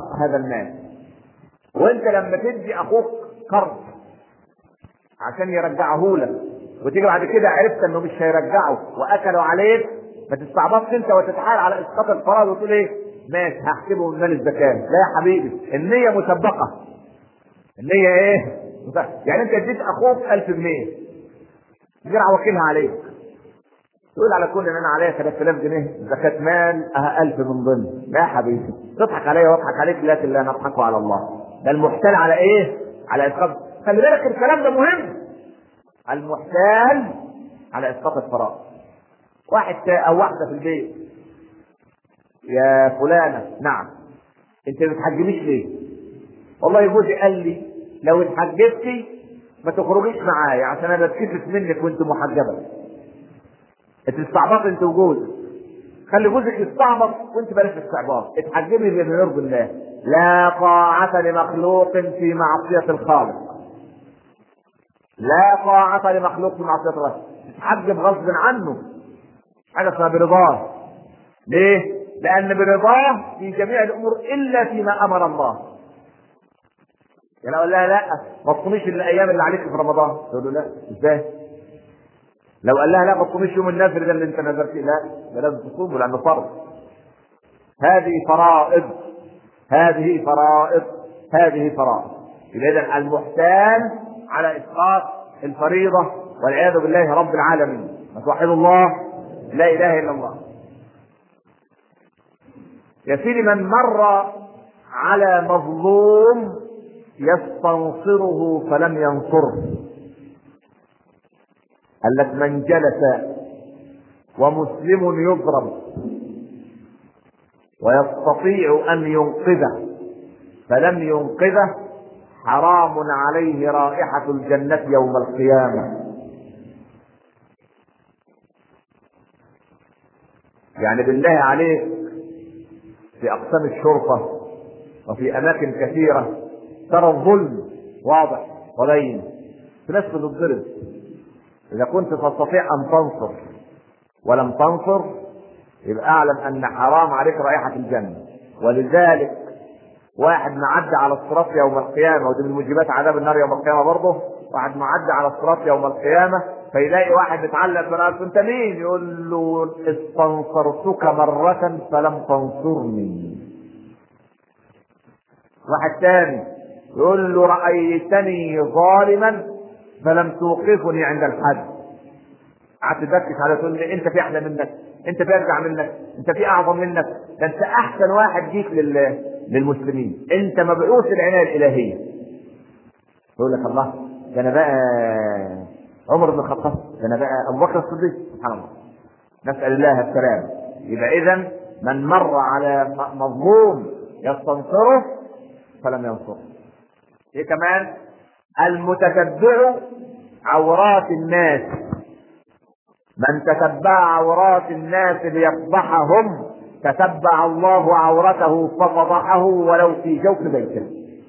هذا المال وانت لما تدي اخوك قرض عشان يرجعه لك وتيجي بعد كده عرفت انه مش هيرجعه واكلوا عليك ما تستعبطش انت وتتحايل على اسقاط القرار وتقول ايه ماشي هحسبه من مال الزكاه لا يا حبيبي النيه مسبقه النيه ايه يعني انت اديت اخوك 1000 جنيه يرجع وكيلها عليك تقول على كل ان انا عليا 3000 جنيه زكاة مال اه 1000 من ضمن لا يا حبيبي تضحك عليا واضحك عليك لكن لا نضحك على الله ده المحتال على ايه؟ على اسقاط خلي بالك الكلام ده مهم المحتال على اسقاط الفرائض واحد او واحده في البيت يا فلانه نعم انت ما بتحجبيش ليه؟ والله جوزي قال لي لو اتحجبتي ما تخرجيش معايا عشان انا بتكسف منك وانت محجبه انت استعبط انت وجوزك خلي جوزك يستعبط وانت بلاش استعباط اتحجبي بما يرضي الله لا طاعة لمخلوق في معصية الخالق لا طاعة لمخلوق في معصية الله تتحجب غصب عنه حاجة اسمها برضاه ليه؟ لأن برضاه في جميع الأمور إلا فيما أمر الله يعني اقول لها لا ما تصوميش الايام اللي عليك في رمضان تقول له لا ازاي لو قال لها لا ما تصوميش يوم النذر ده اللي انت نذرتيه لا ده لازم تصومه لانه فرض هذه فرائض هذه فرائض هذه فرائض يبقى اذا المحتال على اسقاط الفريضه والعياذ بالله رب العالمين ما توحدوا الله لا اله الا الله يا سيدي من مر على مظلوم يستنصره فلم ينصره قال لك من جلس ومسلم يضرب ويستطيع ان ينقذه فلم ينقذه حرام عليه رائحة الجنة يوم القيامة يعني بالله عليك في أقسام الشرطة وفي أماكن كثيرة ترى الظلم واضح وبين في ناس بتتضرب اذا كنت تستطيع ان تنصر ولم تنصر يبقى اعلم ان حرام عليك رائحه الجنه ولذلك واحد معدي على الصراط يوم القيامه ودي من موجبات عذاب النار يوم القيامه برضه واحد معدي على الصراط يوم القيامه فيلاقي واحد متعلق براسه انت مين؟ يقول له استنصرتك مره فلم تنصرني واحد ثاني يقول له رأيتني ظالما فلم توقفني عند الحد قعدت تبكش على تقول لي انت في احلى منك انت في ارجع منك انت في اعظم منك ده انت احسن واحد جيت لل... للمسلمين انت مبعوث العنايه الالهيه يقول لك الله ده انا بقى عمر بن الخطاب ده انا بقى ابو بكر الصديق سبحان الله نسال الله السلام يبقى اذا من مر على مظلوم يستنصره فلم ينصره ايه كمان المتتبع عورات الناس من تتبع عورات الناس ليفضحهم تتبع الله عورته ففضحه ولو في جوف بيته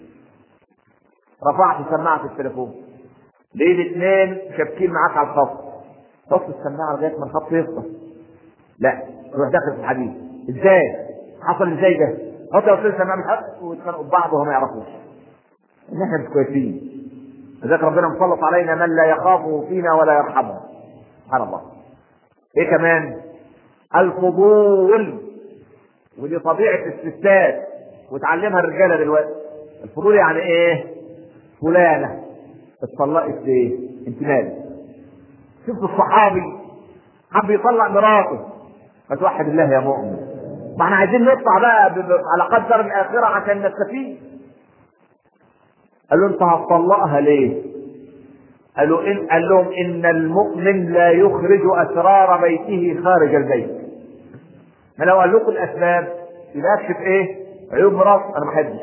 رفعت سماعة التليفون ليه الاثنين شابكين معاك على الخط حط السماعة لغاية ما الخط يفضل لا تروح داخل في الحديث ازاي حصل ازاي ده حط يا السماعة من حق ويتخانقوا ببعض وهم ما يعرفوش ان احنا مش كويسين لذلك ربنا مسلط علينا من لا يخافه فينا ولا يرحمه سبحان الله ايه كمان الفضول ودي طبيعة الستات وتعلمها الرجالة دلوقتي الفضول يعني ايه فلانة اتطلقت ليه انت مالك شفت الصحابي حب يطلق مراته فتوحد الله يا مؤمن ما احنا عايزين نطلع بقى على قدر الاخرة عشان نستفيد قال له انت هتطلقها ليه قالوا إن قال لهم ان المؤمن لا يخرج اسرار بيته خارج البيت ما لو قال لكم الاسباب يبقى اكشف ايه عيوب مراته انا ما احبش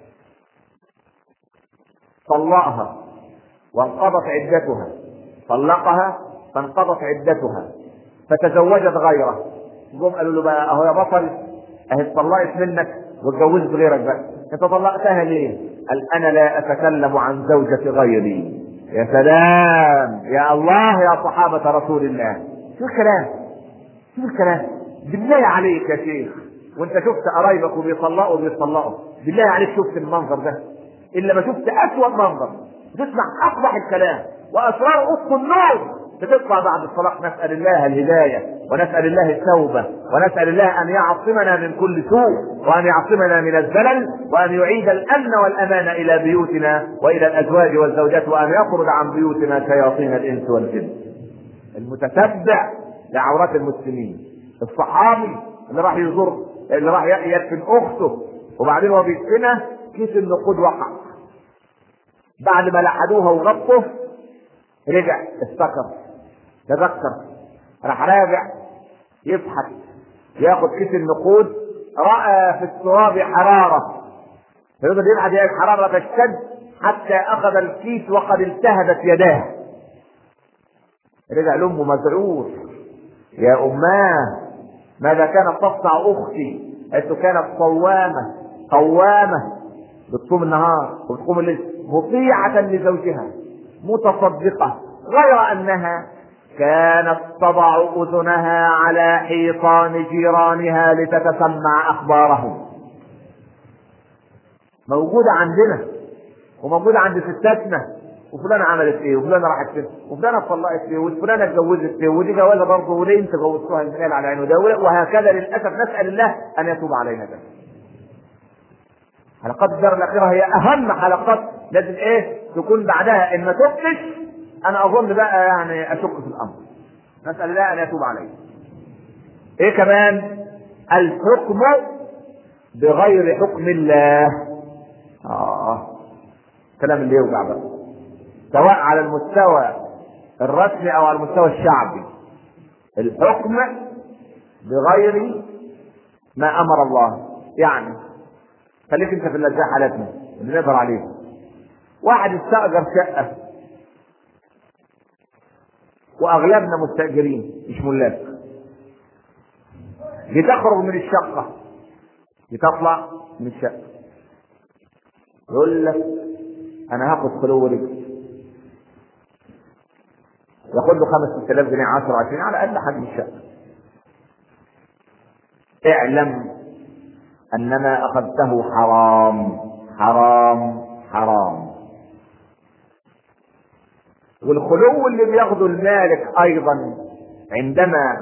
طلقها وانقضت عدتها طلقها فانقضت عدتها فتزوجت غيره جم قالوا له بقى اهو يا بطل اهي اتطلقت منك واتجوزت غيرك بقى انت طلقتها ليه؟ قال انا لا اتكلم عن زوجة غيري يا سلام يا الله يا صحابة رسول الله شو الكلام شو الكلام بالله عليك يا شيخ وانت شفت قرايبك وبيطلقوا وبيطلقوا بالله عليك شفت المنظر ده الا ما شفت اسوأ منظر تسمع اقبح الكلام واسرار افق النور بتطلع بعد الطلاق نسال الله الهدايه ونسال الله التوبه ونسال الله ان يعصمنا من كل سوء وان يعصمنا من الزلل وان يعيد الامن والامان الى بيوتنا والى الازواج والزوجات وان يطرد عن بيوتنا شياطين الانس والجن المتتبع لعورات المسلمين الصحابي اللي راح يزور اللي راح يدفن اخته وبعدين هو بيدفنها كيس النقود وقع بعد ما لحدوها وغطوا رجع افتكر تذكر راح راجع يبحث ياخد كيس النقود راى في التراب حراره فيقدر يبحث يلاقي الحراره تشتد حتى اخذ الكيس وقد التهبت يداه رجع لامه مذعور يا اماه ماذا كانت تصنع اختي حيث كانت صوامه قوامه بتصوم النهار وبتقوم الليل مطيعه لزوجها متصدقه غير انها كانت تضع اذنها على حيطان جيرانها لتتسمع اخبارهم موجوده عندنا وموجوده عند ستاتنا وفلانة عملت ايه وفلانة راحت فين وفلانة اتطلقت ايه وفلانة اتجوزت ايه ودي جوازة برضه وليه انت جوزتوها المثال على عينه ده وهكذا للاسف نسال الله ان يتوب علينا ده حلقات الدار الاخيره هي اهم حلقات لازم ايه تكون بعدها ان ما تبتش انا اظن بقى يعني اشك في الامر نسال الله ان يتوب علينا ايه كمان الحكم بغير حكم الله اه كلام اللي يوجع بقى سواء على المستوى الرسمي او على المستوى الشعبي الحكم بغير ما امر الله يعني خليك انت في اللي حالتنا اللي نقدر عليه واحد استاجر شقه واغلبنا مستاجرين مش ملاك بتخرج من الشقه بتطلع من الشقه يقول لك انا هاخد خلو رجل ياخد له 5 6000 جنيه 10 20 على قد حجم الشقه اعلم ان ما اخذته حرام حرام حرام والخلو اللي بياخده المالك ايضا عندما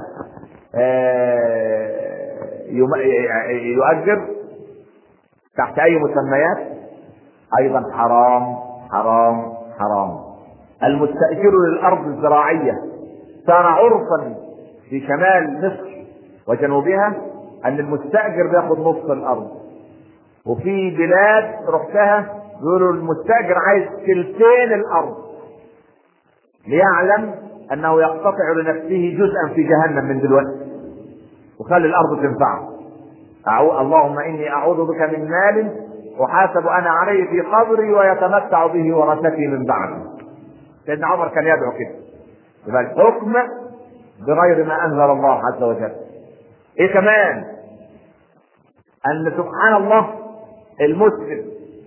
يؤجر تحت اي مسميات ايضا حرام حرام حرام المستأجر للأرض الزراعية صار عرفا في شمال مصر وجنوبها أن المستأجر بياخد نصف الأرض وفي بلاد رحتها بيقولوا المستأجر عايز تلتين الأرض ليعلم أنه يقتطع لنفسه جزءا في جهنم من دلوقتي وخلي الأرض تنفعه أعو... اللهم إني أعوذ بك من مال أحاسب أنا عليه في قبري ويتمتع به ورثتي من بعدي سيدنا عمر كان يدعو كده يبقى الحكم بغير ما انزل الله عز وجل ايه كمان ان سبحان الله المسلم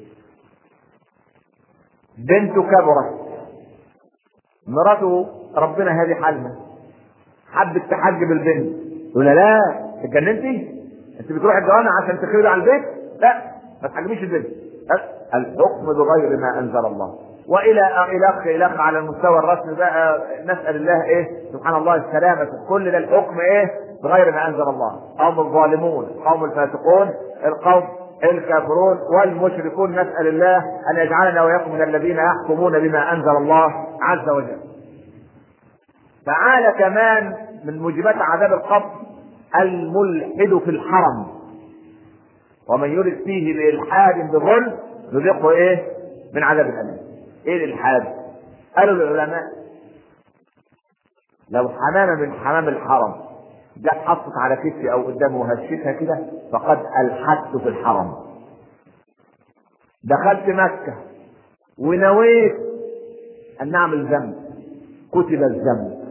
بنته كبرت مراته ربنا هذه حالنا حبت تحجب البنت تقول لا اتجننتي انت بتروح الجوامع عشان تخرجي على البيت لا ما تحجبيش البنت الحكم بغير ما انزل الله والى الخ الخ على المستوى الرسمي بقى نسال الله ايه سبحان الله السلامه كل ده الحكم ايه بغير ما انزل الله قوم الظالمون قوم الفاسقون القوم الكافرون والمشركون نسال الله ان يجعلنا واياكم من الذين يحكمون بما انزل الله عز وجل تعالى كمان من موجبات عذاب القبر الملحد في الحرم ومن يرد فيه بإلحاد بظلم نذيقه ايه من عذاب الأليم ايه الالحاد قالوا العلماء لو حمامه من حمام الحرم جت حطت على كتفي او قدامي وهشتها كده فقد الحدت في الحرم دخلت مكه ونويت ان اعمل ذنب كتب الذنب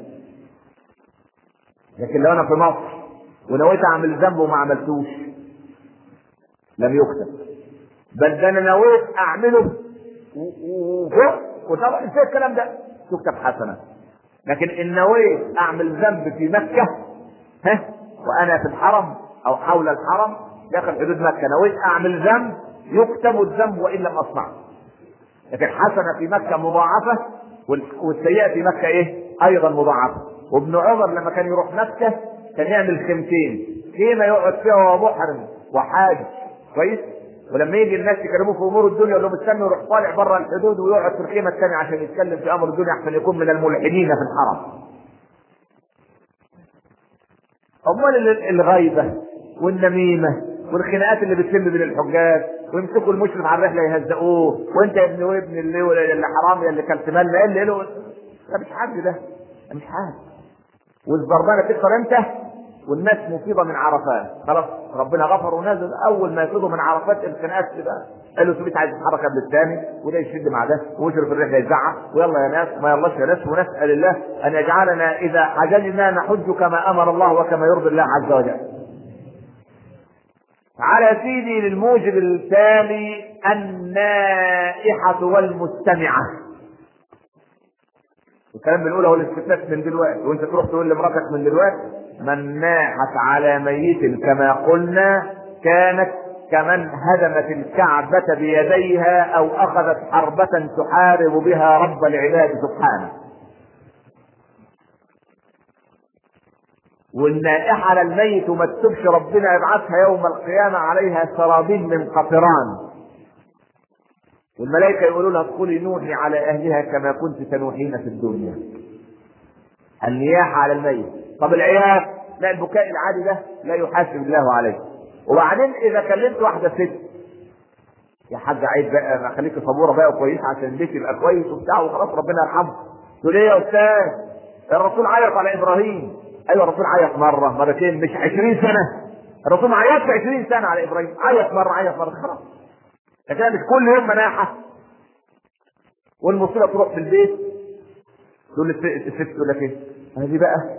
لكن لو انا في مصر ونويت اعمل ذنب وما عملتوش لم يكتب بل ده انا نويت اعمله وفوق وطبعا ازاي الكلام ده تكتب حسنه لكن ان نويت اعمل ذنب في مكه ها وانا في الحرم او حول الحرم داخل حدود مكه نويت اعمل ذنب يكتب الذنب وان لم اصنعه لكن حسنه في مكه مضاعفه والسيئه في مكه ايه؟ ايضا مضاعفه وابن عمر لما كان يروح مكه كان يعمل خيمتين خيمه يقعد فيها وهو محرم وحاج كويس ولما يجي الناس يكلموه في امور الدنيا يقول لهم استنوا يروح طالع بره الحدود ويقعد في الخيمه الثانيه عشان يتكلم في امر الدنيا احسن يكون من الملحدين في الحرم. امال الغيبه والنميمه والخناقات اللي بتتم بين الحجاج ويمسكوا المشرف على الرحله يهزقوه وانت يا ابن وابن اللي اللي حرامي اللي كلت مالنا ايه اللي له ده مش حاج ده مش حاج والزربانه تكسر انت والناس مصيبه من عرفات خلاص ربنا غفر ونزل اول ما يفيضوا من عرفات الخناقات تبقى قال له سويت عايز يتحرك قبل الثاني وده يشد مع ده ويشرب الرحله يزعق ويلا يا ناس ما يلاش يا ناس ونسال الله ان يجعلنا اذا حججنا نحج كما امر الله وكما يرضي الله عز وجل. تعالى يا سيدي للموجب التالي النائحة والمستمعة. الكلام بنقوله هو الاستثناء من دلوقتي وانت تروح تقول لمراتك من دلوقتي من ناحت على ميت كما قلنا كانت كمن هدمت الكعبة بيديها أو أخذت حربة تحارب بها رب العباد سبحانه. والنائحة على الميت وما تتوبش ربنا يبعثها يوم القيامة عليها سرابيل من قطران. والملائكة يقولوا لها ادخلي نوحي على أهلها كما كنت تنوحين في الدنيا. النياحة على الميت. طب العياط لا البكاء العادي ده لا يحاسب الله عليه. وبعدين اذا كلمت واحده ست يا حاج عيب بقى خليكي صبوره بقى وكويسه عشان البيت يبقى كويس وبتاع وخلاص ربنا يرحمه تقول ايه يا استاذ الرسول عيط على ابراهيم ايوه الرسول عيط مره مرتين مش 20 سنه الرسول ما عيطش 20 سنه على ابراهيم عيط مره عيط مره خلاص لكن مش كل يوم مناحه والمصيبه تروح في البيت تقول الست تقول لك ايه هذه بقى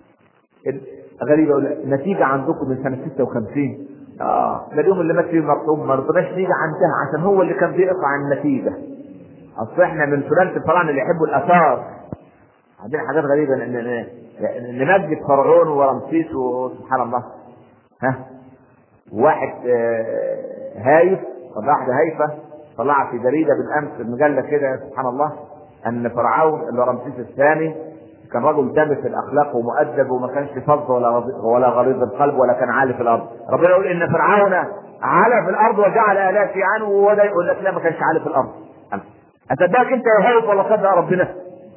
غريبه النتيجه عندكم من سنه 56 اه ده اليوم اللي مات فيه المرحوم ما رضناش نيجي عندها عشان هو اللي كان بيقطع النتيجه اصل احنا من سلاله الفراعنه اللي يحبوا الاثار عندنا حاجات غريبه نمجد فرعون ورمسيس وسبحان الله ها واحد آه هايف ولا واحده هايفه طلع في جريده بالامس المجله كده سبحان الله ان فرعون اللي هو رمسيس الثاني كان رجل دامس الاخلاق ومؤدب وما كانش فظ ولا ولا غليظ القلب ولا كان عالي في الارض ربنا يقول ان فرعون علا في الارض وجعل الاف عنه وده يقول لك لا ما كانش عالي في الارض اصدقك انت يا هايف ولا صدق ربنا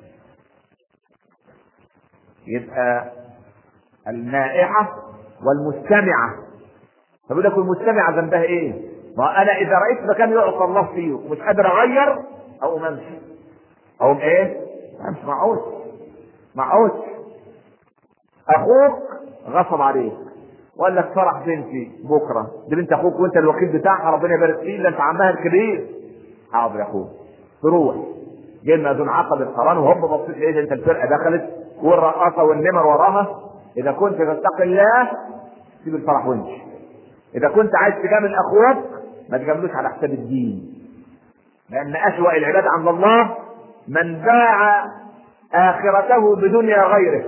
يبقى النائحة والمستمعة فبيقول لك المستمعة ذنبها ايه؟ ما انا اذا رأيت مكان يعصى الله فيه ومش قادر اغير او امشي او ايه؟ امشي معوش معوش اخوك غصب عليك وقال لك فرح بنتي بكره دي بنت اخوك وانت الوكيل بتاعها ربنا يبارك فيه ده انت عمها الكبير حاضر يا اخوك تروح جه المأذون عقد القران وهوب بصيت ايه ده انت الفرقه دخلت والرقاصه والنمر وراها اذا كنت تتقي الله سيب الفرح وامشي اذا كنت عايز تجامل اخوك ما تجاملوش على حساب الدين لان اسوأ العباد عند الله من باع اخرته بدنيا غيره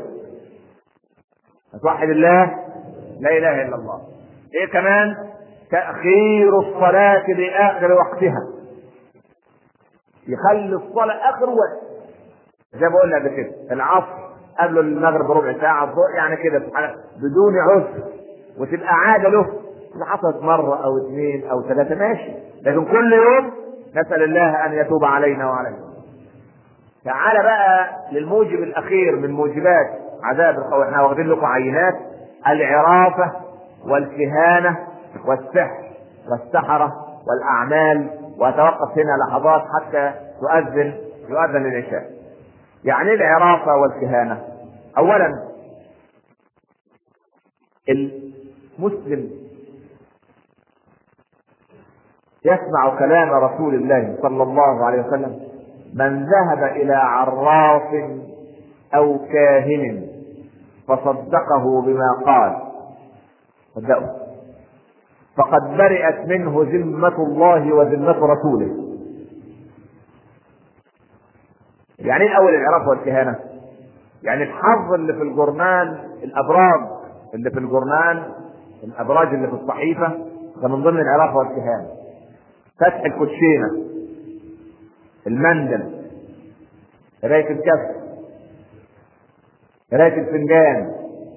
توحد الله لا اله الا الله ايه كمان تاخير الصلاه لاخر وقتها يخلي الصلاه اخر وقت زي ما قلنا قبل كده العصر قبل المغرب بربع ساعه الظهر يعني كده بدون عذر وتبقى عاده له اللي حصلت مره او اثنين او ثلاثه ماشي لكن كل يوم نسال الله ان يتوب علينا وعليكم تعال بقى للموجب الاخير من موجبات عذاب القبر احنا واخدين لكم عينات العرافه والكهانه والسحر والسحره والاعمال واتوقف هنا لحظات حتى تؤذن يؤذن العشاء يعني ايه العرافه والكهانه اولا المسلم يسمع كلام رسول الله صلى الله عليه وسلم من ذهب الى عراف او كاهن فصدقه بما قال صدقه فقد برئت منه ذمة الله وذمة رسوله يعني ايه الاول العراف والكهانة يعني الحظ اللي في الجرنان الابراج اللي في الجرنان الابراج اللي في الصحيفه ده من ضمن العرافه والكهانه فتح الكوتشينه المندل قرايه الكف قرايه الفنجان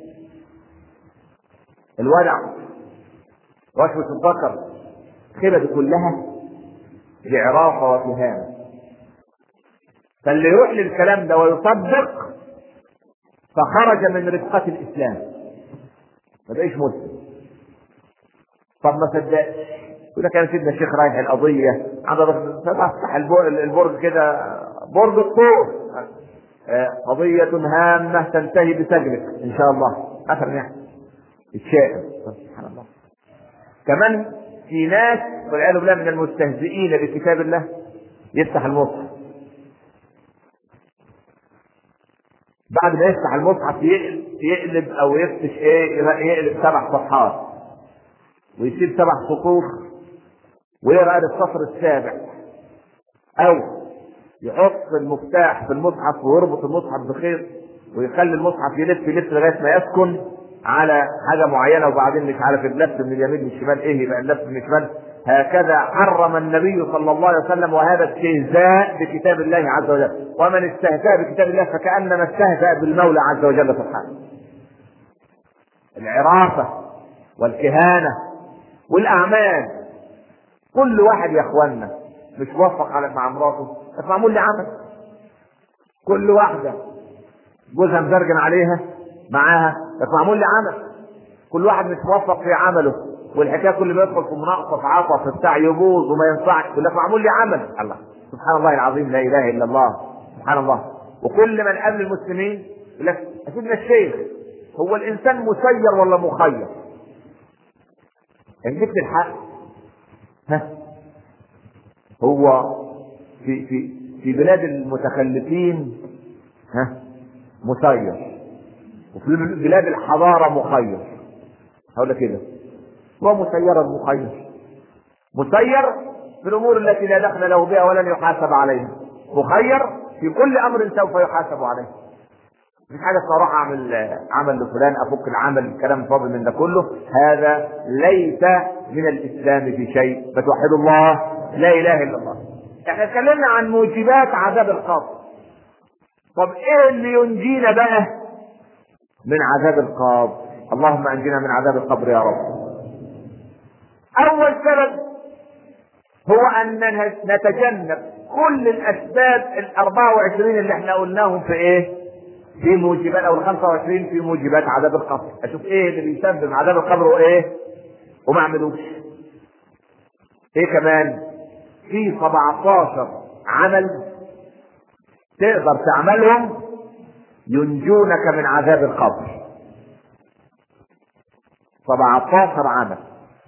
الودع رشوة الذكر الخيبة دي كلها دي عرافة وكهانة فاللي يروح للكلام ده ويصدق فخرج من رفقة الإسلام ما بقيش مسلم طب ما صدقش يقول لك انا سيدنا الشيخ رايح القضيه عند فتح البرج كده برج الطور قضية هامة تنتهي بسجنك إن شاء الله مثلا يعني الشائع سبحان الله كمان في ناس والعياذ بالله من المستهزئين بكتاب الله يفتح المصحف بعد ما يفتح المصحف يقلب او يفتش ايه يقلب سبع صفحات ويسيب سبع سطور ويقرا السطر السابع او يحط المفتاح في المصحف ويربط المصحف بخيط ويخلي المصحف يلف يلف لغايه ما يسكن على حاجه معينه وبعدين مش عارف اللف من اليمين من الشمال ايه يبقى اللف من الشمال هكذا حرم النبي صلى الله عليه وسلم وهذا استهزاء بكتاب الله عز وجل ومن استهزأ بكتاب الله فكأنما استهزأ بالمولى عز وجل سبحانه العرافة والكهانة والأعمال كل واحد يا اخوانا مش موفق على مع مراته بس معمول لي عمل كل واحدة جوزها مزرجن عليها معاها بس معمول لي عمل كل واحد مش موفق في عمله والحكايه كل ما يدخل في مناقصه في عطف بتاع يبوظ وما ينفعش يقول لك معمول لي عمل الله سبحان الله العظيم لا اله الا الله سبحان الله وكل من قبل المسلمين يقول لك سيدنا الشيخ هو الانسان مسير ولا مخير؟ ان جبت الحق ها هو في في في بلاد المتخلفين ها مسير وفي بلاد الحضارة مخير هقول لك كده هو مسيرا مخير مسير في الأمور التي لا دخل له بها ولن يحاسب عليها مخير في كل أمر سوف يحاسب عليه مش حاجة اروح اعمل عمل لفلان افك العمل الكلام فاضل من ده كله هذا ليس من الاسلام في شيء فتوحد الله لا اله الا الله احنا اتكلمنا عن موجبات عذاب القبر طب ايه اللي ينجينا بقى من عذاب القبر اللهم انجنا من عذاب القبر يا رب اول سبب هو ان نتجنب كل الاسباب ال 24 اللي احنا قلناهم في ايه في موجبات او ال 25 في موجبات عذاب القبر اشوف ايه اللي بيسبب عذاب القبر وايه وما اعملوش ايه كمان في 17 عمل تقدر تعملهم ينجونك من عذاب القبر 17 عمل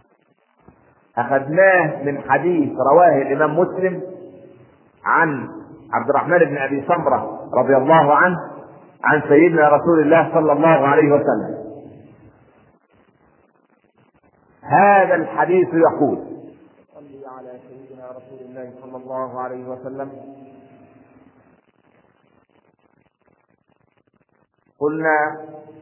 اخذناه من حديث رواه الامام مسلم عن عبد الرحمن بن ابي سمره رضي الله عنه عن سيدنا رسول الله صلى الله عليه وسلم هذا الحديث يقول صلي على سيدنا رسول الله صلى الله عليه وسلم قلنا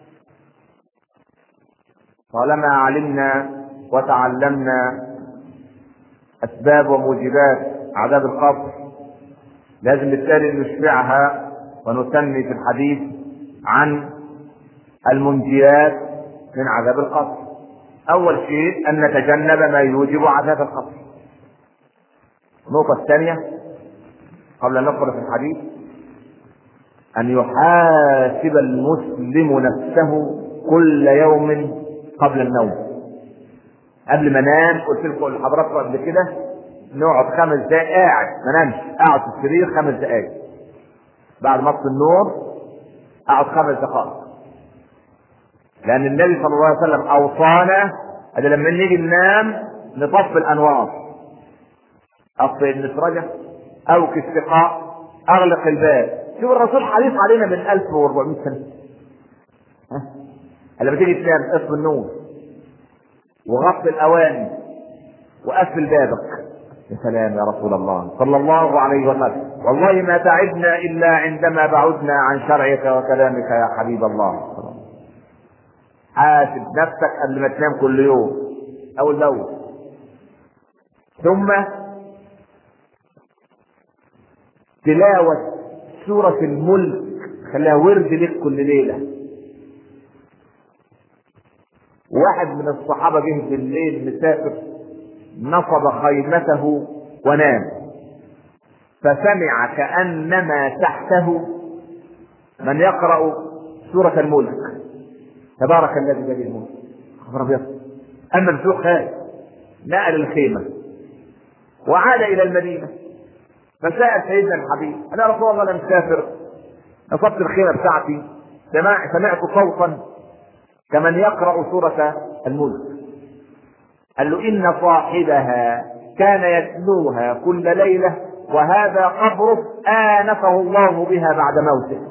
طالما علمنا وتعلمنا اسباب وموجبات عذاب القبر لازم بالتالي نشبعها ونسمي في الحديث عن المنجيات من عذاب القبر اول شيء ان نتجنب ما يوجب عذاب القبر النقطه الثانيه قبل ان ندخل في الحديث ان يحاسب المسلم نفسه كل يوم قبل النوم قبل ما انام قلت لكم لحضراتكم قبل كده نقعد خمس دقائق قاعد ما نامش اقعد في السرير خمس دقائق بعد ما اطفي النور اقعد خمس دقائق لان النبي صلى الله عليه وسلم اوصانا ان لما نيجي ننام نطفي الانوار اطفي المسرجه اوكي السقاء اغلق الباب شوف الرسول حريص علينا من 1400 سنه ها لما تيجي تنام اطفي النور وغطي الاواني وقفل بابك يا سلام يا رسول الله صلى الله عليه وسلم والله ما تعبنا الا عندما بعدنا عن شرعك وكلامك يا حبيب الله حاسب نفسك قبل ما تنام كل يوم اول باول ثم تلاوة سورة الملك خليها ورد لك كل ليلة واحد من الصحابة جه بالليل مسافر نصب خيمته ونام فسمع كأنما تحته من يقرأ سورة الملك تبارك الذي بيده الملك خبر ابيض اما بسوق خارج نقل الخيمه وعاد الى المدينه فسال سيدنا الحبيب انا يا رسول الله انا مسافر نصبت الخيمه بتاعتي سمع سمعت صوتا كمن يقرا سوره الملك قال له ان صاحبها كان يتلوها كل ليله وهذا قبره آنفه الله بها بعد موته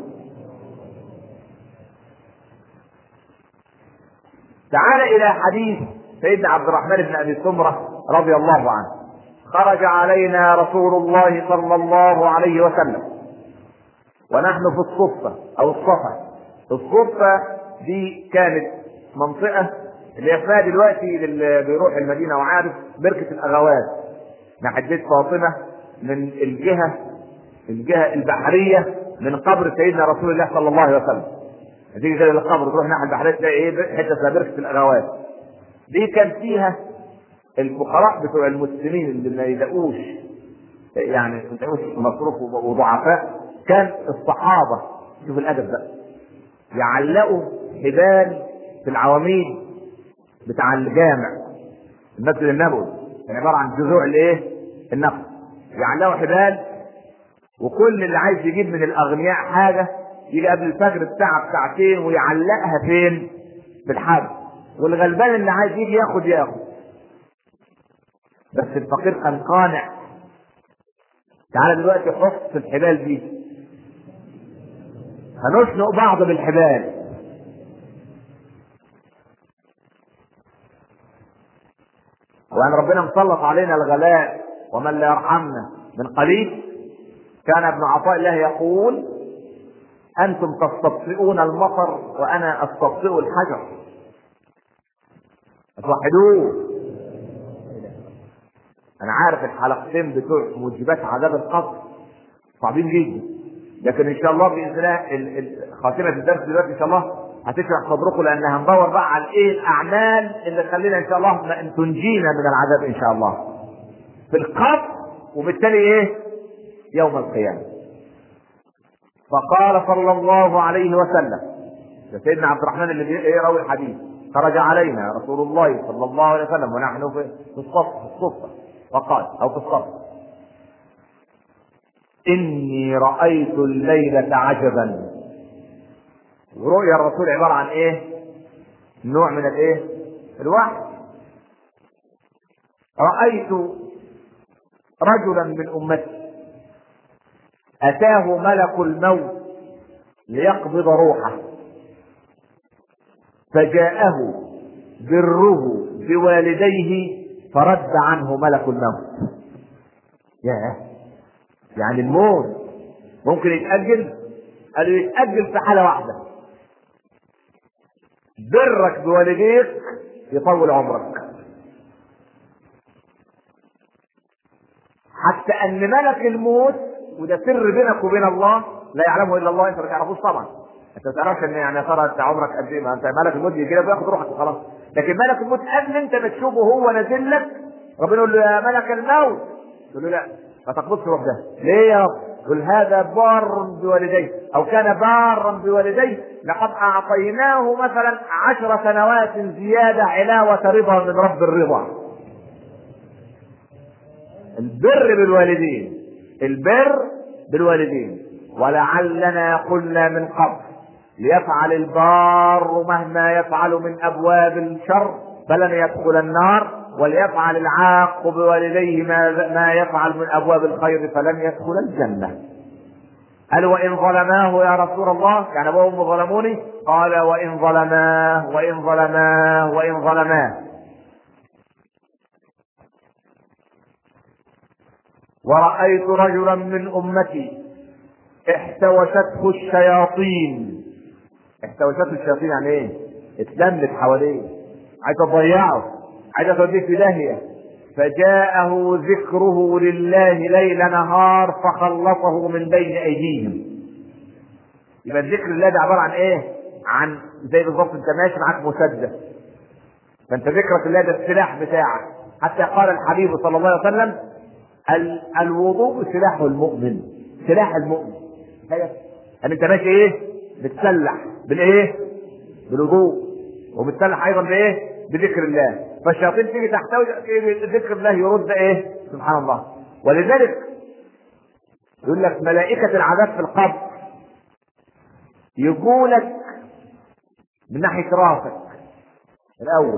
تعال الى حديث سيدنا عبد الرحمن بن ابي سمره رضي الله عنه خرج علينا رسول الله صلى الله عليه وسلم ونحن في الصفه او الصفا الصفه دي كانت منطقه اللي اسمها دلوقتي اللي بيروح المدينه وعارف بركه الاغوات ناحيه بيت فاطمه من الجهه الجهه البحريه من قبر سيدنا رسول الله صلى الله عليه وسلم تيجي كده للقبر تروح ناحيه البحريه تلاقي ايه حته اسمها بركه الاغوات دي كان فيها الفقراء بتوع المسلمين اللي ما يلاقوش يعني ما يلاقوش مصروف وضعفاء كان الصحابه شوف الادب بقى يعلقوا حبال في العواميد بتاع الجامع المسجد النبوي كان عباره عن جذوع الايه؟ النخل يعلقوا حبال وكل اللي عايز يجيب من الاغنياء حاجه يجي قبل الفجر بتاعه بساعتين ويعلقها فين؟ في الحبل والغلبان اللي عايز يجي ياخد ياخد بس الفقير كان قانع تعالى دلوقتي حط في الحبال دي هنشنق بعض بالحبال وان ربنا مسلط علينا الغلاء ومن لا يرحمنا من قليل كان ابن عطاء الله يقول انتم تستبطئون المطر وانا استبطئ الحجر توحدوه انا عارف الحلقتين بتوع موجبات عذاب القبر صعبين جدا لكن ان شاء الله باذن الله ال- ال- خاتمه الدرس دلوقتي ان شاء الله هتشرح صدركم لان هندور بقى على ايه الاعمال اللي تخلينا ان شاء الله ما- تنجينا من العذاب ان شاء الله في القبر وبالتالي ايه يوم القيامه فقال صلى الله عليه وسلم ده سيدنا عبد الرحمن اللي بي- يروي الحديث خرج علينا رسول الله صلى الله عليه وسلم ونحن في في الصف في الصفة فقال أو في الصف إني رأيت الليلة عجبا ورؤيا الرسول عبارة عن إيه؟ نوع من الإيه؟ الوحي رأيت رجلا من أمتي أتاه ملك الموت ليقبض روحه فجاءه بره بوالديه فرد عنه ملك الموت ياه يعني الموت ممكن يتأجل قالوا يتأجل في حالة واحدة برك بوالديك يطول عمرك حتى ان ملك الموت وده سر بينك وبين الله لا يعلمه الا الله انت ما تعرفوش طبعا انت ما تعرفش ان يعني يا ترى انت عمرك قد ايه ما انت ملك الموت يجي لك وياخد روحك وخلاص لكن ملك الموت قبل انت ما تشوفه هو نازل لك ربنا يقول له يا ملك الموت يقول له لا ما تقبضش روح ده ليه يا رب يقول هذا بار بوالديه او كان بارا بوالديه لقد اعطيناه مثلا عشر سنوات زياده علاوه رضا من رب الرضا البر بالوالدين البر بالوالدين ولعلنا قلنا من قبل ليفعل البار مهما يفعل من ابواب الشر فلن يدخل النار وليفعل العاق بوالديه ما ما يفعل من ابواب الخير فلن يدخل الجنه قال وان ظلماه يا رسول الله يعني ابوهم ظلموني قال وان ظلماه وان ظلماه وان ظلماه ورأيت رجلا من أمتي احتوشته الشياطين احتوشته الشياطين يعني ايه؟ اتلمت حواليه عايز تضيعه عايز توديه في داهيه فجاءه ذكره لله ليل نهار فخلصه من بين ايديهم يبقى الذكر الله ده عباره عن ايه؟ عن زي بالظبط انت ماشي معاك مسدس فانت ذكرك الله ده السلاح بتاعك حتى قال الحبيب صلى الله عليه وسلم ال- الوضوء سلاح المؤمن سلاح المؤمن تخيل ان انت ماشي ايه؟ بتسلح بالايه؟ بالوضوء وبتسلح ايضا بايه؟ بذكر الله فالشياطين تيجي تحتوي ذكر الله يرد ايه؟ سبحان الله ولذلك يقول لك ملائكة العذاب في القبر يقولك من ناحية راسك الأول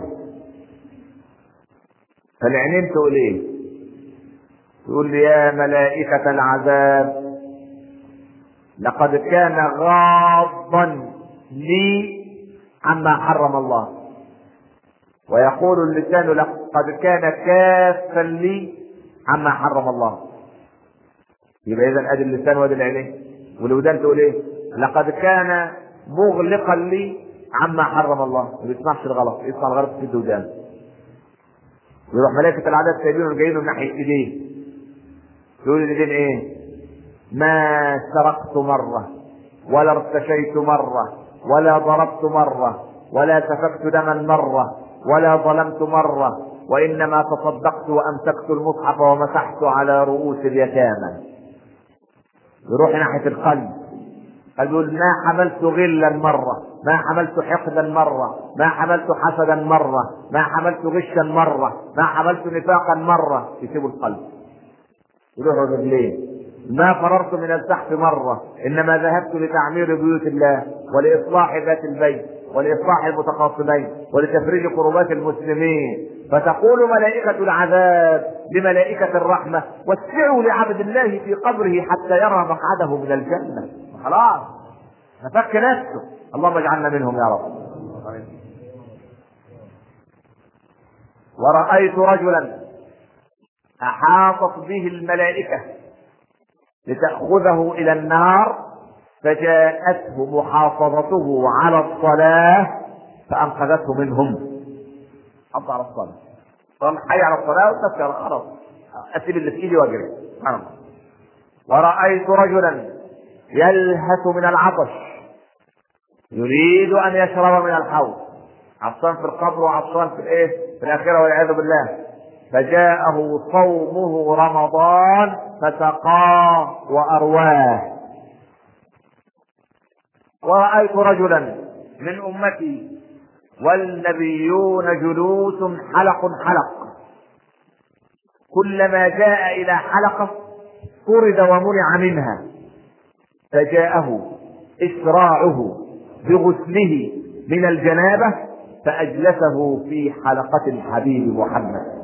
فالعينين تقول ايه؟ تقول لي يا ملائكة العذاب لقد كان غاضا لي عما حرم الله ويقول اللسان لقد كان كافا لي عما حرم الله يبقى اذا ادي اللسان وادي العينين والودان تقول ايه لقد كان مغلقا لي عما حرم الله ما بيسمعش الغلط يسمع الغلط في الودان يروح ملائكة العذاب سايبينه جايينه من ناحية ايديه يقول الايدين ايه ما سرقت مرة ولا ارتشيت مرة ولا ضربت مرة ولا سفكت دما مرة ولا ظلمت مرة وإنما تصدقت وأمسكت المصحف ومسحت على رؤوس اليتامى يروح ناحية القلب قال يقول ما حملت غلا مرة ما حملت حقدا مرة ما حملت حسدا مرة ما حملت غشا مرة ما حملت نفاقا مرة يسيبوا القلب يروحوا الرجلين ما فررت من الزحف مرة إنما ذهبت لتعمير بيوت الله ولإصلاح ذات البيت ولإصلاح المتخاصمين ولتفريج كربات المسلمين فتقول ملائكة العذاب لملائكة الرحمة وسعوا لعبد الله في قبره حتى يرى مقعده من الجنة خلاص نفك نفسه اللهم اجعلنا منهم يا رب ورأيت رجلا أحاطت به الملائكة لتأخذه إلى النار فجاءته محافظته على الصلاة فأنقذته منهم حط على الصلاة قال حي على الصلاة وتذكر خلاص أسيب اللي في إيدي وأجري سبحان الله ورأيت رجلا يلهث من العطش يريد أن يشرب من الحوض عطشان في القبر وعطشان في الإيه؟ في الآخرة والعياذ بالله فجاءه صومه رمضان فسقاه وأرواه ورأيت رجلا من أمتي والنبيون جلوس حلق حلق كلما جاء إلى حلقة طرد ومنع منها فجاءه إسراعه بغسله من الجنابة فأجلسه في حلقة الحبيب محمد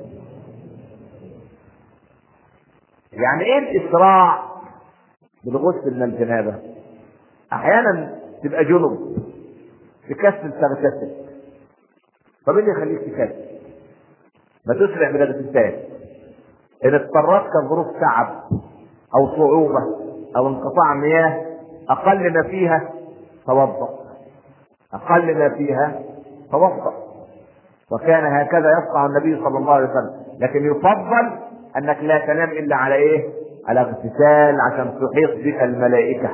يعني ايه الإسراع بالغسل من الجنابة أحيانا تبقى جنب تكسل تغتسل طب ايه اللي يخليك تكسل؟ ما تسرع بالاغتسال إن اضطرتك ظروف تعب أو صعوبة أو انقطاع مياه أقل ما فيها توضأ أقل ما فيها توضأ وكان هكذا يصنع النبي صلى الله عليه وسلم لكن يفضل أنك لا تنام إلا على إيه؟ على اغتسال عشان تحيط بك الملائكة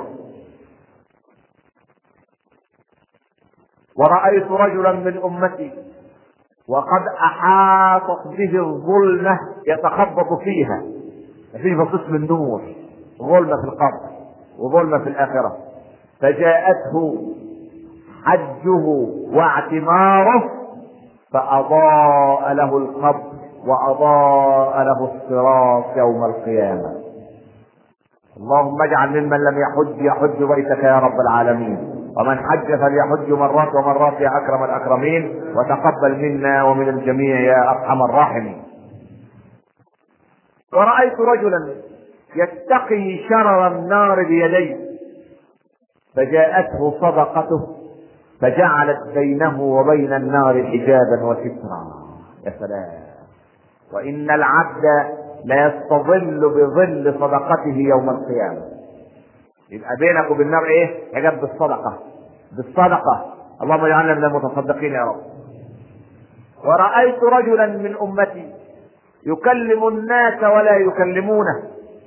ورأيت رجلا من أمتي وقد أحاطت به الظلمة يتخبط فيها مفيش بصيص من نور ظلمة في القبر وظلمة في الآخرة فجاءته حجه واعتماره فأضاء له القبر وأضاء له الصراط يوم القيامة اللهم اجعل ممن لم يحج يحج بيتك يا رب العالمين ومن حج فليحج مرات ومرات يا أكرم الأكرمين وتقبل منا ومن الجميع يا أرحم الراحمين ورأيت رجلا يتقي شرر النار بيديه فجاءته صدقته فجعلت بينه وبين النار حجابا وسترا يا سلام وإن العبد ليستظل بظل صدقته يوم القيامة يبقى بينك وبين النار ايه؟ حجاب بالصدقة بالصدقة اللهم اجعلنا من المتصدقين يا رب ورأيت رجلا من أمتي يكلم الناس ولا يكلمونه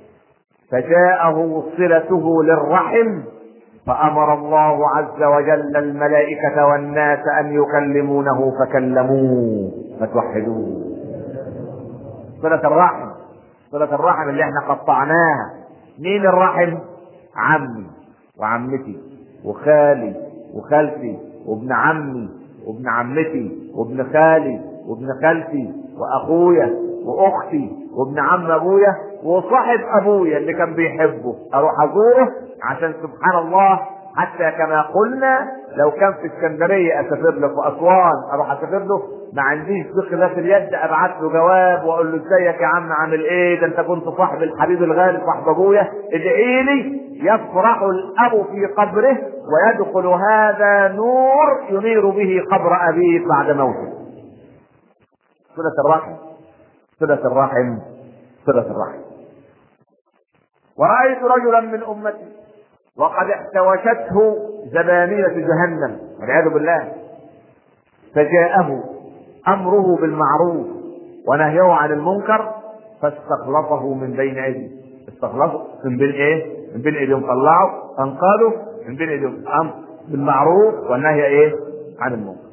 فجاءه صلته للرحم فأمر الله عز وجل الملائكة والناس أن يكلمونه فكلموه فتوحدوه صلة الرحم صلة الرحم اللي احنا قطعناها مين الرحم؟ عمي وعمتي وخالي وخالتي وابن عمي وابن عمتي وابن خالي وابن خالتي واخويا واختي وابن عم ابويا وصاحب ابويا اللي كان بيحبه اروح ازوره عشان سبحان الله حتى كما قلنا لو كان في اسكندريه اسافر له في اسوان اروح اسافر له ما عنديش ثقه ذات اليد ابعت له جواب واقول له ازيك يا عم عامل ايه ده انت كنت صاحب الحبيب الغالي صاحب ابويا ادعي لي يفرح الاب في قبره ويدخل هذا نور ينير به قبر ابيه بعد موته صلة الرحم صلة الرحم صلة الرحم ورأيت رجلا من أمتي وقد احتوشته زبانية جهنم والعياذ بالله فجاءه أمره بالمعروف ونهيه عن المنكر فاستخلصه من بين أيديه استخلصه من بين إيه؟ من بين أيديهم طلعوا أنقذوا من بين أيديهم أمر بالمعروف والنهي إيه؟ عن المنكر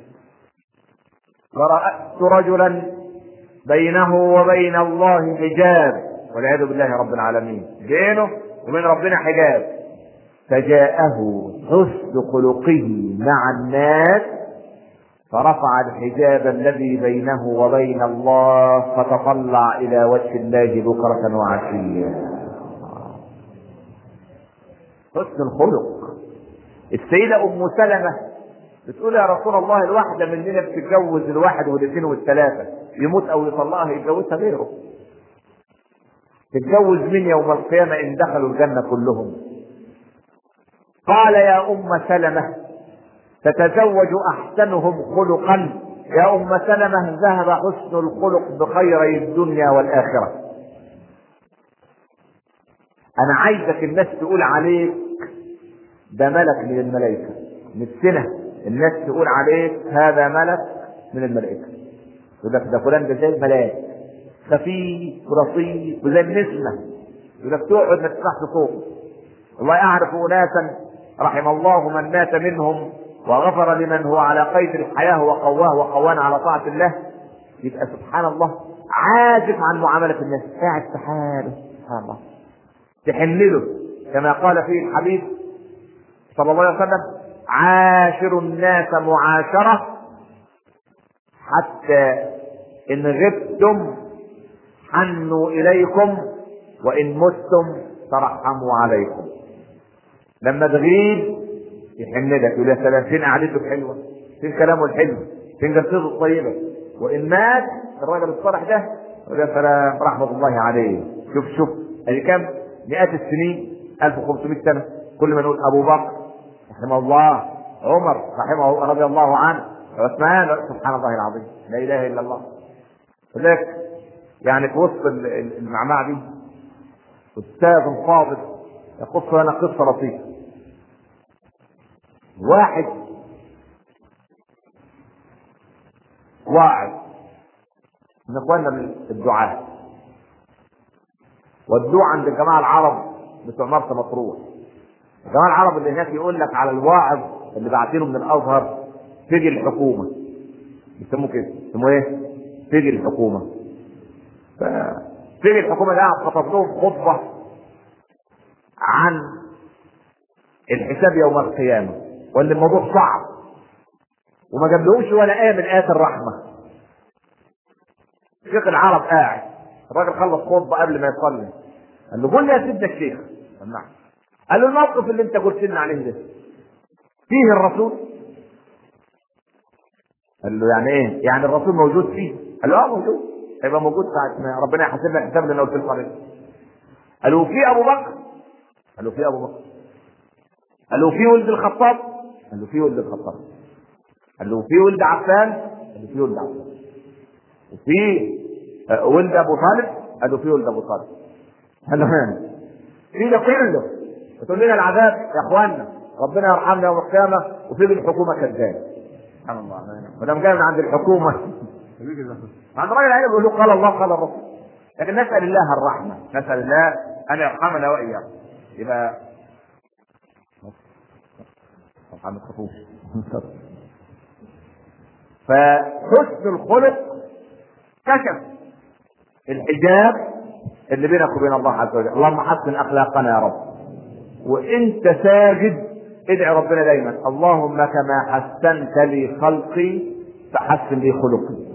ورأيت رجلا بينه وبين الله حجاب والعياذ بالله رب العالمين بينه وبين ربنا حجاب فجاءه حسن خلقه مع الناس فرفع الحجاب الذي بينه وبين الله فتطلع الى وجه الله بكرة وعشيا حسن الخلق السيدة ام سلمة بتقول يا رسول الله الواحدة مننا بتتجوز الواحد والاثنين والثلاثة يموت او يطلقها يتجوزها غيره تتجوز مين يوم القيامة ان دخلوا الجنة كلهم قال يا ام سلمة تتزوج احسنهم خلقا يا ام سلمة ذهب حسن الخلق بخيري الدنيا والاخرة انا عايزك الناس تقول عليك ده ملك من الملائكة نفسنا الناس تقول عليك هذا ملك من الملائكة يقول لك ده فلان ده زي الملاك خفيف ولطيف وزي النسمة يقول لك تقعد ما تسمعش صوته والله اعرف اناسا رحم الله من مات منهم وغفر لمن هو على قيد الحياة وقواه وقوانا على طاعة الله يبقى سبحان الله عاجز عن معاملة الناس قاعد في حاله سبحان الله تحن له كما قال فيه الحبيب صلى الله عليه وسلم عاشر الناس معاشرة حتى إن غبتم حنوا إليكم وإن متم ترحموا عليكم لما تغيب يحن لك يقول يا سلام فين قعدته الحلوة فين كلامه الحلو فين جلسته الطيبة وإن مات الراجل الصالح ده يقول يا سلام رحمة الله عليه شوف شوف ادي كام مئات السنين 1500 سنة كل ما نقول أبو بكر رحمه الله عمر رحمه رضي الله عنه عثمان سبحان الله العظيم لا اله الا الله لذلك يعني في وسط المعمعة دي استاذ فاضل يقص لنا قصة لطيفة واحد واعظ من اخواننا من الدعاة والدعاء عند الجماعة العرب بتوع مرسى مطروح الجماعة العرب اللي هناك يقول لك على الواعظ اللي بعتينه من الازهر تيجي الحكومة يسموه كده يسموه ايه؟ تيجي الحكومة ف... تيجي الحكومة ده خطب لهم خطبة عن الحساب يوم القيامة وان الموضوع صعب وما جابلهوش ولا آية من آيات الرحمة شيخ العرب قاعد الراجل خلص خطبة قبل ما يصلي قال له قول لي يا سيدنا الشيخ سمعني قال له الموقف اللي انت قلت لنا عليه ده فيه الرسول قال له يعني ايه يعني الرسول موجود فيه قال له اه موجود هيبقى موجود ساعة ما ربنا يحاسبنا الحساب اللي انا قلت لكم عليه قال له في ابو بكر قال له في ابو بكر قال له في ولد الخطاب قال له في ولد الخطاب قال له في ولد عفان قال له في ولد عفان وفي ولد ابو طالب قال له في ولد ابو طالب قال له مين في ده كله وتقول لنا العذاب يا اخوانا ربنا يرحمنا يوم القيامه وفي الحكومه كذاب سبحان الله ما دام جاي من عند الحكومه عند راجل عينه بيقول له قال الله قال الرسول لكن نسال الله الرحمه نسال الله ان يرحمنا واياكم يبقى سبحان الخطوش فحسن الخلق كشف الحجاب اللي بينك وبين الله عز وجل اللهم حسن اخلاقنا يا رب وانت ساجد ادعي ربنا دايما اللهم كما حسنت لي خلقي فحسن لي خلقي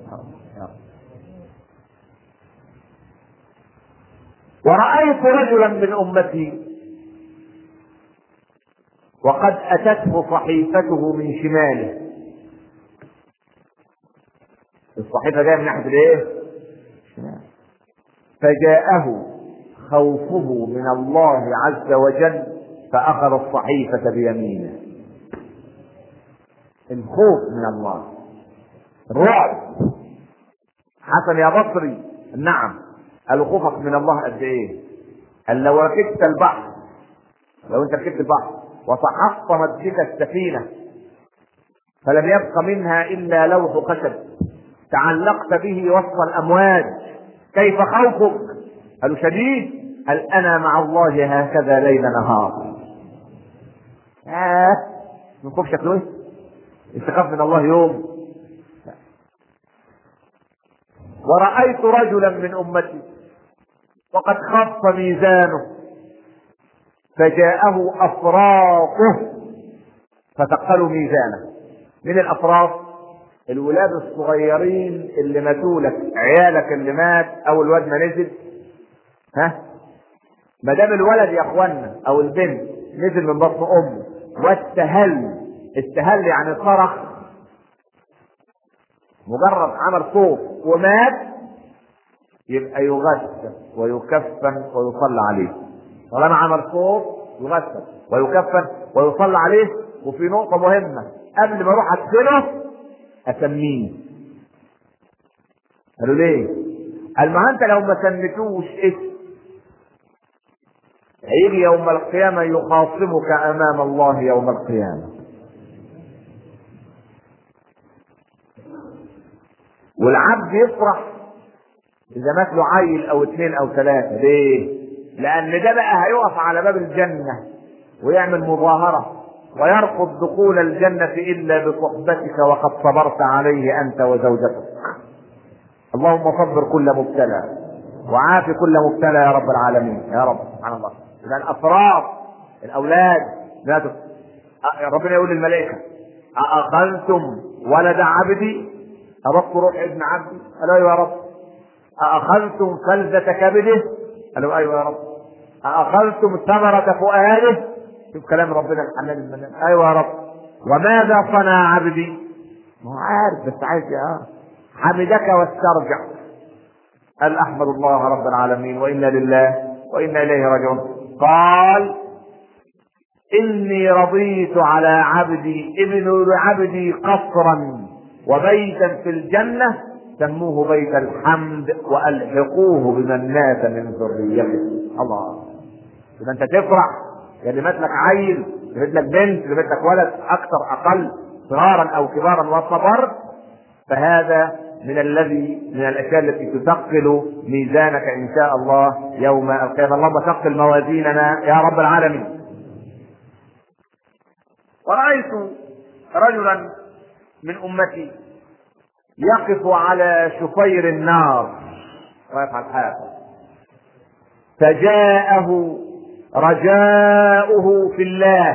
ورأيت رجلا من أمتي وقد أتته صحيفته من شماله الصحيفة جاية من ناحية الإيه؟ فجاءه خوفه من الله عز وجل فأخذ الصحيفة بيمينه الخوف من الله الرعب حسن يا بصري نعم قال خوفك من الله قد ايه قال لو ركبت البحر لو انت ركبت البحر وتحطمت بك السفينة فلم يبق منها إلا لوح خشب تعلقت به وسط الأمواج كيف خوفك قالوا شديد قال أنا مع الله هكذا ليل نهار آه من خوف شكله ايه استخاف من الله يوم ورأيت رجلا من أمتي وقد خف ميزانه فجاءه أفراطه فتقلوا ميزانه من الأفراط الولاد الصغيرين اللي ماتوا لك عيالك اللي مات أو الواد ما نزل ها ما دام الولد يا اخوانا او البنت نزل من بطن امه واستهل استهل يعني صرخ مجرد عمل صوت ومات يبقى يغسل ويكفن ويصلى عليه طالما عمل صوت يغسل ويكفن ويصلى عليه وفي نقطة مهمة قبل ما اروح ادفنه اسميه قالوا ليه؟ قال ما انت لو ما سميتوش اسم هيجي يوم القيامة يخاصمك أمام الله يوم القيامة والعبد يفرح إذا مات له عيل أو اثنين أو ثلاثة ليه؟ لأن ده بقى هيقف على باب الجنة ويعمل مظاهرة ويرفض دخول الجنة إلا بصحبتك وقد صبرت عليه أنت وزوجتك اللهم صبر كل مبتلى وعاف كل مبتلى يا رب العالمين يا رب سبحان الله اذا الافراد الاولاد لا ربنا يقول للملائكه أأخذتم ولد عبدي أردت روح ابن عبدي قالوا أيوة يا رب أأخذتم فلذة كبده قالوا أيوة يا رب أأخذتم ثمرة فؤاده شوف كلام ربنا الحنان المنان أيوة يا رب وماذا صنع عبدي ما هو عارف بس عايز اه حمدك واسترجع قال احمد الله رب العالمين وانا لله وانا اليه راجعون قال اني رضيت على عبدي ابن عبدي قصرا وبيتا في الجنه سموه بيت الحمد والحقوه بمن مات من ذريته الله اذا انت تفرح يا اللي مات لك عيل اللي مات لك بنت اللي مات لك ولد اكثر اقل صغارا او كبارا وصبرت فهذا من الذي من الاشياء التي تثقل ميزانك ان شاء الله يوم القيامه اللهم ثقل موازيننا يا رب العالمين ورايت رجلا من امتي يقف على شفير النار واقف على الحافه فجاءه رجاؤه في الله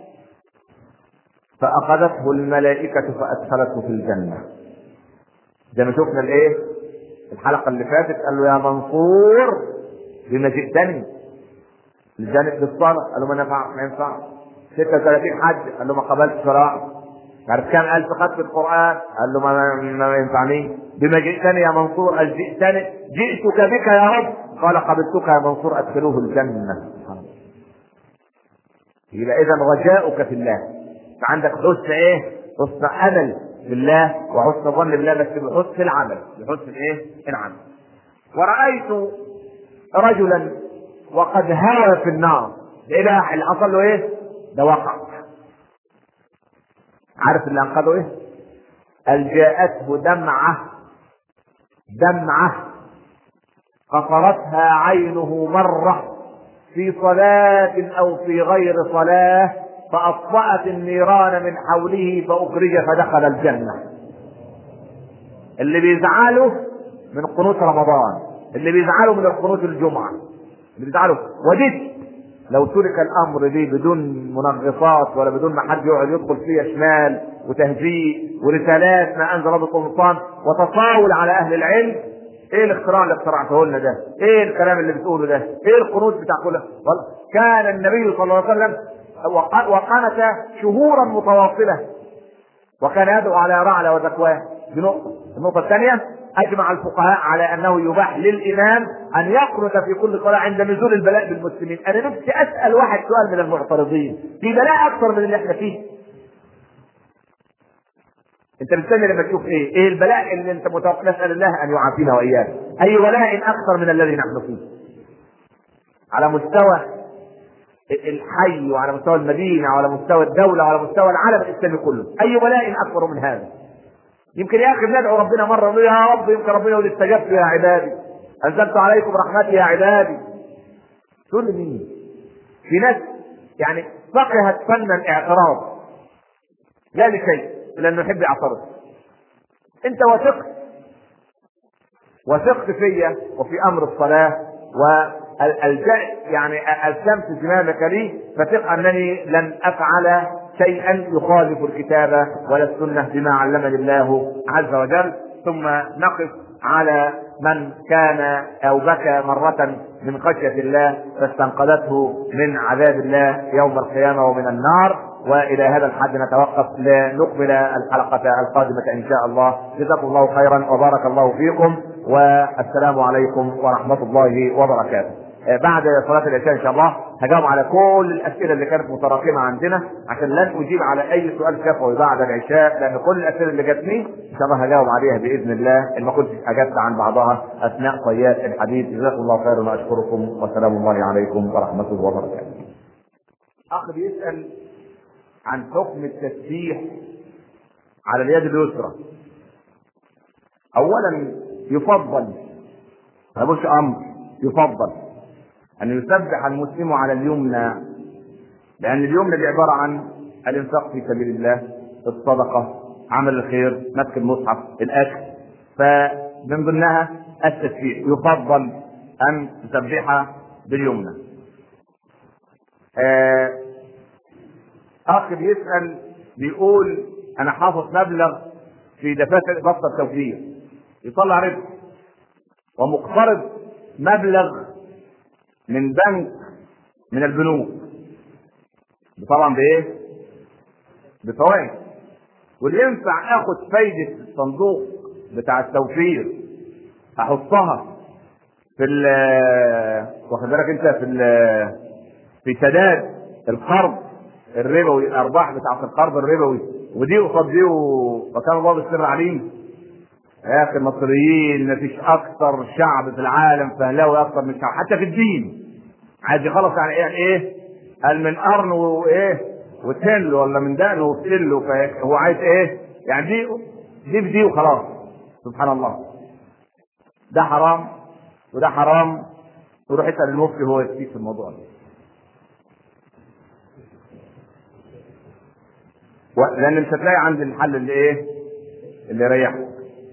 فأخذته الملائكة فأدخلته في الجنة زي ما شفنا الايه الحلقة اللي فاتت قال له يا منصور بما جئتني الجانب بالصلاة قال له ما نفع ما ينفع 36 حج قال له ما قبلت شراع عارف كام ألف خط القرآن قال له ما, ما, ما ينفعني بما جئتني يا منصور قال جئتني جئتك بك يا رب قال قبلتك يا منصور أدخلوه الجنة يبقى إذا رجاؤك في الله فعندك حسن إيه؟ حسن أمل بالله وحسن ظن بالله بس بحسن العمل بحسن الايه؟ العمل. ورأيت رجلا وقد هوى في النار. ايه بقى اللي حصل له ايه؟ ده وقع. عارف اللي انقذه ايه؟ قال جاءته دمعة دمعة قصرتها عينه مرة في صلاة أو في غير صلاة فأطفأت النيران من حوله فأخرج فدخل الجنة اللي بيزعله من قنوت رمضان اللي بيزعله من القنوت الجمعة اللي بيزعله وددت لو ترك الامر دي بدون منغصات ولا بدون ما حد يقعد يدخل فيه شمال وتهجيء ورسالات ما انزل الله سلطان وتطاول على اهل العلم ايه الاختراع اللي اخترعته لنا ده؟ ايه الكلام اللي بتقوله ده؟ ايه القنوت بتاع كل كان النبي صلى الله عليه وسلم وقنت شهورا متواصله وكان يدعو على رعل وزكواه دي نقطه النقطه الثانيه اجمع الفقهاء على انه يباح للامام ان يقنت في كل صلاه عند نزول البلاء بالمسلمين انا نفسي اسال واحد سؤال من المعترضين في بلاء اكثر من اللي احنا فيه انت مستني لما تشوف ايه؟ ايه البلاء اللي انت متوقع نسال الله ان يعافينا واياك. اي بلاء اكثر من الذي نحن فيه. على مستوى الحي وعلى مستوى المدينه وعلى مستوى الدوله وعلى مستوى العالم الاسلامي كله، اي بلاء اكبر من هذا؟ يمكن يا اخي بندعو ربنا مره نقول يا رب يمكن ربنا يقول استجبت يا عبادي انزلت عليكم رحمتي يا عبادي تقول مين؟ في ناس يعني فقهت فن الاعتراض لا لشيء لانه يحب يعترض انت وثقت وثقت فيا وفي امر الصلاه والجأت يعني الزمت زمامك لي فثق انني لن افعل شيئا يخالف الكتاب ولا السنه بما علمني الله عز وجل ثم نقف على من كان او بكى مرة من خشية الله فاستنقذته من عذاب الله يوم القيامة ومن النار والى هذا الحد نتوقف لنكمل الحلقة القادمة ان شاء الله جزاكم الله خيرا وبارك الله فيكم والسلام عليكم ورحمة الله وبركاته بعد صلاة العشاء إن شاء الله هجاوب على كل الأسئلة اللي كانت متراكمة عندنا عشان لن أجيب على أي سؤال شفوي بعد العشاء لأن كل الأسئلة اللي جاتني إن شاء الله هجاوب عليها بإذن الله إن ما كنتش أجبت عن بعضها أثناء طيات الحديث جزاكم الله خيرا وأشكركم وسلام الله عليكم ورحمته وبركاته. أخ بيسأل عن حكم التسبيح على اليد اليسرى. أولا يفضل ملوش أمر يفضل أن يسبح المسلم على اليمنى لأن اليمنى دي عبارة عن الإنفاق في سبيل الله الصدقة عمل الخير مسك المصحف الأكل فمن ضمنها التسبيح يفضل أن تسبح باليمنى أخ بيسأل بيقول أنا حافظ مبلغ في دفاتر دفتر توفير يطلع ربح ومقترض مبلغ من بنك من البنوك طبعا بايه بفوائد واللي ينفع اخد فايدة الصندوق بتاع التوفير احطها في ال واخد بالك انت في ال في سداد القرض الربوي الارباح بتاعت القرض الربوي ودي قصاد دي وكان الله بالسر عليم يا اخي المصريين ما فيش اكثر شعب في العالم فهلاوي اكثر من شعب حتى في الدين عايز يخلص يعني ايه ايه قال من قرن وايه وتل ولا من دقن وتل هو عايز ايه يعني دي دي في دي وخلاص سبحان الله ده حرام وده حرام وروح اسال المفتي هو يفتيك في الموضوع ده لان مش هتلاقي عندي الحل اللي ايه اللي يريحك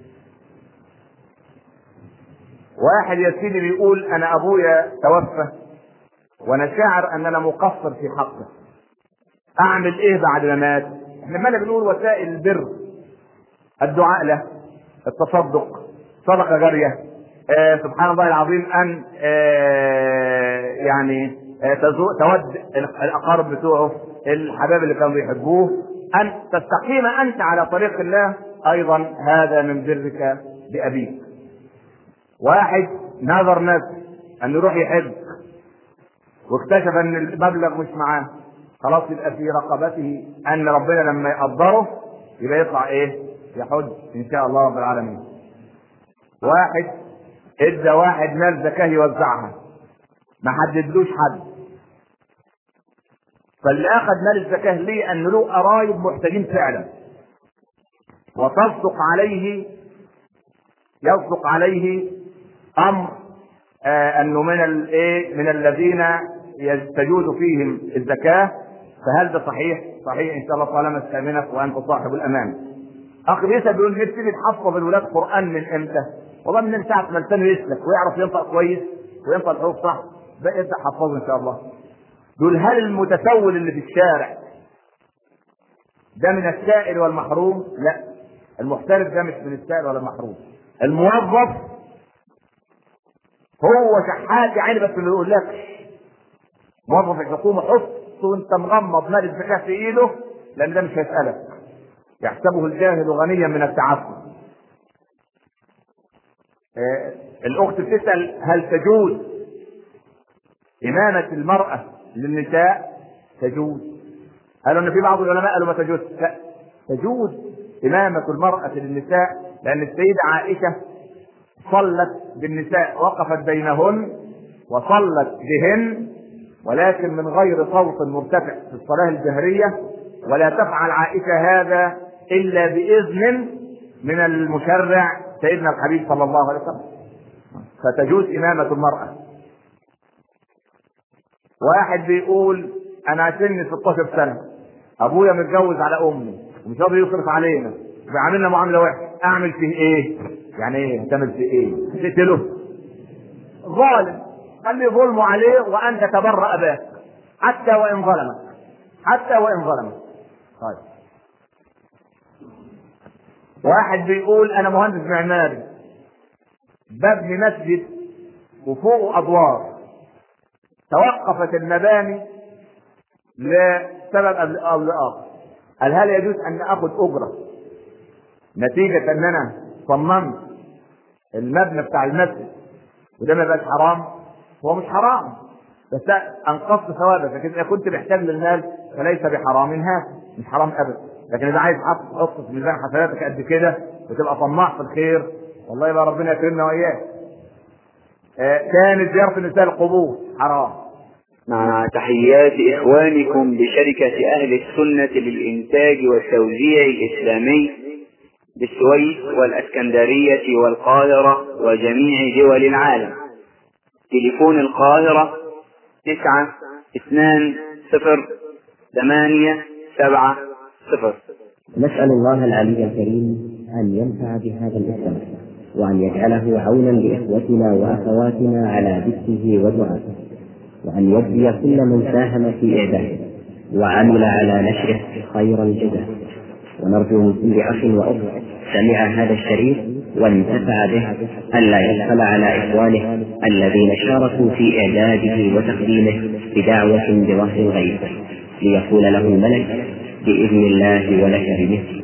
واحد يا سيدي بيقول انا ابويا توفى وانا شاعر ان انا مقصر في حقه اعمل ايه بعد ما مات احنا ما بنقول وسائل البر الدعاء له التصدق صدقه جاريه آه سبحان الله العظيم ان آه يعني آه تود الاقارب بتوعه الحباب اللي كانوا بيحبوه ان تستقيم انت على طريق الله ايضا هذا من برك بابيك واحد نظر نفسه ان يروح يحج واكتشف ان المبلغ مش معاه خلاص يبقى في رقبته ان ربنا لما يقدره يبقى يطلع ايه يحج ان شاء الله رب العالمين واحد ادى واحد مال زكاه يوزعها ما حددلوش حد فاللي اخذ مال الزكاه ليه ان له قرايب محتاجين فعلا وتصدق عليه يصدق عليه امر آه انه من الايه من الذين تجوز فيهم الزكاه فهل ده صحيح؟ صحيح ان شاء الله طالما استامنك وانت صاحب الامان. اخ بيسال بيقول نبتدي تحفظ الولاد قران من امتى؟ والله من ساعه ما لسانه يسلك ويعرف ينطق كويس وينطق الحروف صح بقى ابدا حفظه ان شاء الله. دول هل المتسول اللي في الشارع ده من السائل والمحروم؟ لا المحترف ده مش من السائل ولا المحروم. الموظف هو شحات يعني بس اللي يقول لك موظف الحكومه حط وانت مغمض مال الزكاه في ايده لان ده مش هيسالك يحسبه الجاهل غنيا من التعفف آه الاخت بتسال هل تجوز امامه المراه للنساء تجوز قالوا ان في بعض العلماء قالوا ما تجوز لا تجوز امامه المراه للنساء لان السيده عائشه صلت بالنساء وقفت بينهن وصلت بهن ولكن من غير صوت مرتفع في الصلاة الجهرية ولا تفعل عائشة هذا إلا بإذن من المشرع سيدنا الحبيب صلى الله عليه وسلم فتجوز إمامة المرأة واحد بيقول أنا سني 16 سنة أبويا متجوز على أمي ومش راضي يصرف علينا بيعاملنا معاملة وحشة أعمل فيه إيه؟ يعني إيه؟ تعمل فيه إيه؟ تقتله؟ ظالم خلي ظلمه عليه وان تتبرأ به حتى وان ظلمك حتى وان ظلمك طيب واحد بيقول انا مهندس معماري ببني مسجد وفوقه ادوار توقفت المباني لسبب او لاخر قال هل يجوز ان اخذ اجره نتيجه ان انا صممت المبنى بتاع المسجد وده ما يبقاش حرام هو مش حرام بس انقصت ثوابه لكن اذا كنت محتاج للمال فليس بحرام هذا مش حرام ابدا لكن اذا عايز تحط تحط في ميزان حسناتك قد كده وتبقى طماع في الخير والله يبقى ربنا يكرمنا واياك آه كانت زياره النساء القبور حرام مع تحيات إخوانكم بشركة أهل السنة للإنتاج والتوزيع الإسلامي بالسويس والأسكندرية والقاهرة وجميع دول العالم تليفون القاهرة تسعة اثنان صفر ثمانية سبعة صفر نسأل الله العلي الكريم أن ينفع بهذا الإسلام وأن يجعله عونا لإخوتنا وأخواتنا على ذكره ودعائه وأن يجزي كل من ساهم في إعداده وعمل على نشره خير الجزاء ونرجو من كل أخ وأخت سمع هذا الشريف وانتفع به ألا يبخل على إخوانه الذين شاركوا في إعداده وتقديمه بدعوة بظهر الغيب ليقول له الملك بإذن الله ولك بمثل